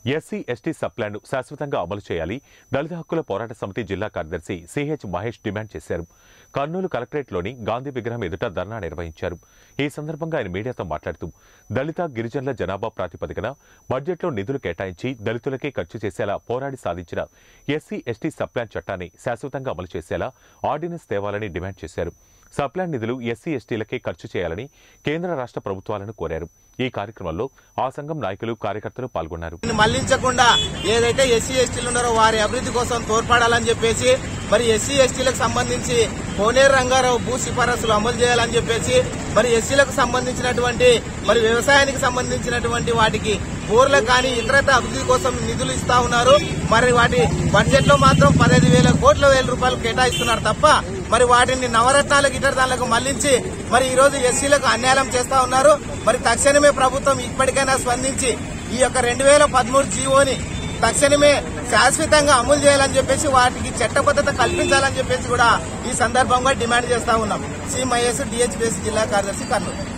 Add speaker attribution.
Speaker 1: SC ST sub plan శాశ్వతంగా అమలు చేయాలి దళిత హక్కుల పోరాట సమితి జిల్లా కార్యదర్శి సిహెచ్ మహేష్ డిమాండ్ చేశారు కర్నూలు కలెక్టరేట్లోని గాంధీ విగ్రహం ఎదుట ధర్నా నిర్వహించారు ఈ సందర్భంగా ఆయన మీడియాతో మాట్లాడుతూ దళిత గిరిజనుల జనాభా ప్రాతిపదికన బడ్జెట్లో నిధులు కేటాయించి దళితులకే ఖర్చు చేసేలా పోరాడి సాధించిన ఎస్సీ ఎస్టీ సప్లాన్ చట్టాన్ని శాశ్వతంగా అమలు చేసేలా ఆర్డినెన్స్ తేవాలని డిమాండ్ చేశారు సప్లాన్ నిధులు ఎస్సీ ఎస్టీలకే ఖర్చు చేయాలని కేంద్ర రాష్ట్ర ప్రభుత్వాలను కోరారు ఈ కార్యక్రమంలో ఆ సంఘం నాయకులు కార్యకర్తలు పాల్గొన్నారు
Speaker 2: దీన్ని మళ్లించకుండా ఏదైతే ఎస్సీ ఎస్టీలు ఉన్నారో వారి అభివృద్ధి కోసం తోడ్పడాలని చెప్పేసి మరి ఎస్సీ ఎస్టీలకు సంబంధించి కోనేరు రంగారావు భూ సిఫారసులు అమలు చేయాలని చెప్పేసి మరి ఎస్సీలకు సంబంధించినటువంటి మరి వ్యవసాయానికి సంబంధించినటువంటి వాటికి బోర్లకు కానీ ఇతరత అభివృద్ధి కోసం నిధులు ఇస్తా ఉన్నారు మరి వాటి బడ్జెట్ లో మాత్రం పదహైదు వేల కోట్ల వేల రూపాయలు కేటాయిస్తున్నారు తప్ప మరి వాటిని నవరత్నాలకు ఇతర దానిలకు మళ్లించి మరి ఈ రోజు ఎస్సీలకు అన్యాయం చేస్తా ఉన్నారు మరి తక్షణమే ప్రభుత్వం ఇప్పటికైనా స్పందించి ఈ యొక్క రెండు వేల పదమూడు జీవోని తక్షణమే శాశ్వతంగా అమలు చేయాలని చెప్పేసి వాటికి చట్టబద్దత కల్పించాలని చెప్పేసి కూడా ఈ సందర్భంగా డిమాండ్ చేస్తా ఉన్నాం సి మహేష్ డిహెచ్పిఎస్ జిల్లా కార్యదర్శి కర్నూలు